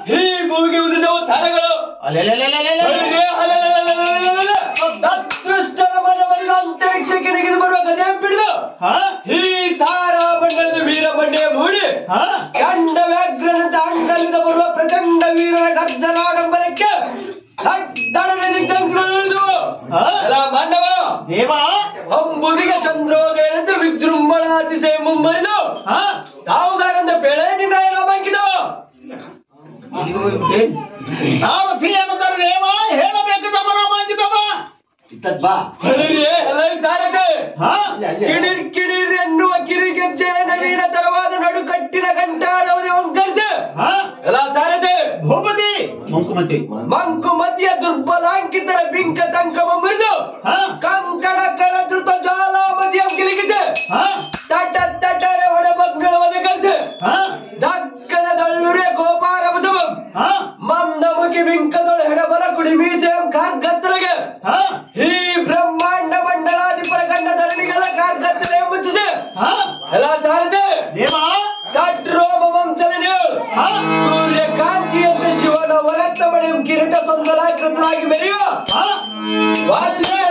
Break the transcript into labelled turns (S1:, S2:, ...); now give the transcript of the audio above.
S1: ಈ ಭೂಮಿಗೆ ಉದಿದವು ತಾರಗಳು
S2: ಅಲೆಲೆಲೆಲೆಲೆಲೆ.
S1: ಹರಿರೇ ಹಲಲಲಲಲಲಲಲ. ಅದೃಷ್ಟದ ಮನವಲ್ಲ ಅಂತರಿಕ್ಷಕ್ಕೆ ನೆಗೆದು ಬರುವ ಗದೆ ಬಿಡಿದು
S2: ಹಾ
S1: ಈ ತಾರಾ ಮಂಡಲದ ವೀರ ಮಂಡೆಯ ಮೂಡಿ
S2: ಹಾ
S1: ಕಂಡ ವ್ಯಾಘ್ರನದ ಅಂಡಲಿಂದ ಬರುವ ಪ್ರಚಂಡ ವೀರನ ಗರ್ಜನಾಡಂಬರಕ್ಕೆ ದಡದ ದಿಗ್ಗಂತಗಳು ಇಳಿದುವು.
S2: ಹಾ?
S1: ಎಲ್ಲ ಮಾಂಡವ
S2: ದೇವ
S1: ಅಂಬುದಿಗೆ ಚಂದ್ರೋದಯನಂತೆ ವಿಜೃಂಭಣಾತಿಶಯ ಮುಂಬರಿದು
S2: ಹಾ
S1: ತಾವುಗಾರಂದ ಬೆಳೆ ನಿರ್ಣಯ ಲಾಭಾಂಕಿದವು
S2: ಸಾರಥಿ ಎನ್ನುತ್ತಾರೆ ದೇವ ಹೇಳಬೇಕು ತಮ್ಮ ಮಾಂಗಿದವ ಇತ್ತದ್ ಬಾ
S1: ಹಲರಿಯೇ ಹಲೈ ಸಾರದೆ
S2: ಹಾ
S1: ಕಿಡಿರ್ ಕಿಡಿರ್ ಎನ್ನುವ ಕಿರಿಗೆಜ್ಜೆ ನವೀನ ತರವಾದ ನಡುಕಟ್ಟಿನ ಕಂಠಾರವಧಿ ಒಂಕರ್ಸ
S2: ಹಾ
S1: ಎಲ್ಲ ಸಾರದೆ
S2: ಭೂಪತಿ ಮಂಕುಮತಿ
S1: ಮಂಕುಮತಿಯ ದುರ್ಬಲಾಂಕಿತರ ಬಿಂಕ ತಂಕಮ ಮುರಿದು
S2: ಹಾ
S1: ಕಂಕಣ ಕರ ಧೃತ ಜ್ವಾಲಾಮತಿಯ ಗಿಲಿಗಿಸೆ
S2: ಹಾ
S1: ತಟ ತಟರೆ ಹೊಡೆ ಮಕ್ಕಳ ಒದಕರ್ಸೆ
S2: ಹಾ
S1: ದಕ್ಕನ ದಳ್ಳುರೆ ಕೋಪಾರ ಬಸವಂ
S2: ಹಾ
S1: ಮಂದಮುಖಿ ಬಿಂಕದೊಳ ಹೆಡಬಲ ಕುಡಿ ಮೀಸೆಯಂ ಕಾರ್ಗತ್ತಲೆಗೆ
S2: ಹಾ
S1: ಈ ಬ್ರಹ್ಮಾಂಡ ಮಂಡಲಾಧಿಪರ ಕಂಡ ಧರಣಿಗಳ ಕಾರ್ಗತ್ತಲೆ ಮುಚ್ಚಿಸೆ
S2: ಹಾ
S1: ಎಲ್ಲ ಸಾರದೆ
S2: ದೇವ
S1: ತಟ್ರೋಮ ವಂಶಲನೆ
S2: ಹಾ
S1: ಸೂರ್ಯಕಾಂತಿಯಂತೆ ಶಿವನ ವರತ್ತ ಮಣಿಯಂ ಕಿರೀಟ ಸುಂದರಾಕೃತರಾಗಿ ಮೆರೆಯುವ
S2: ಹಾ
S1: ವಾಸುದೇವ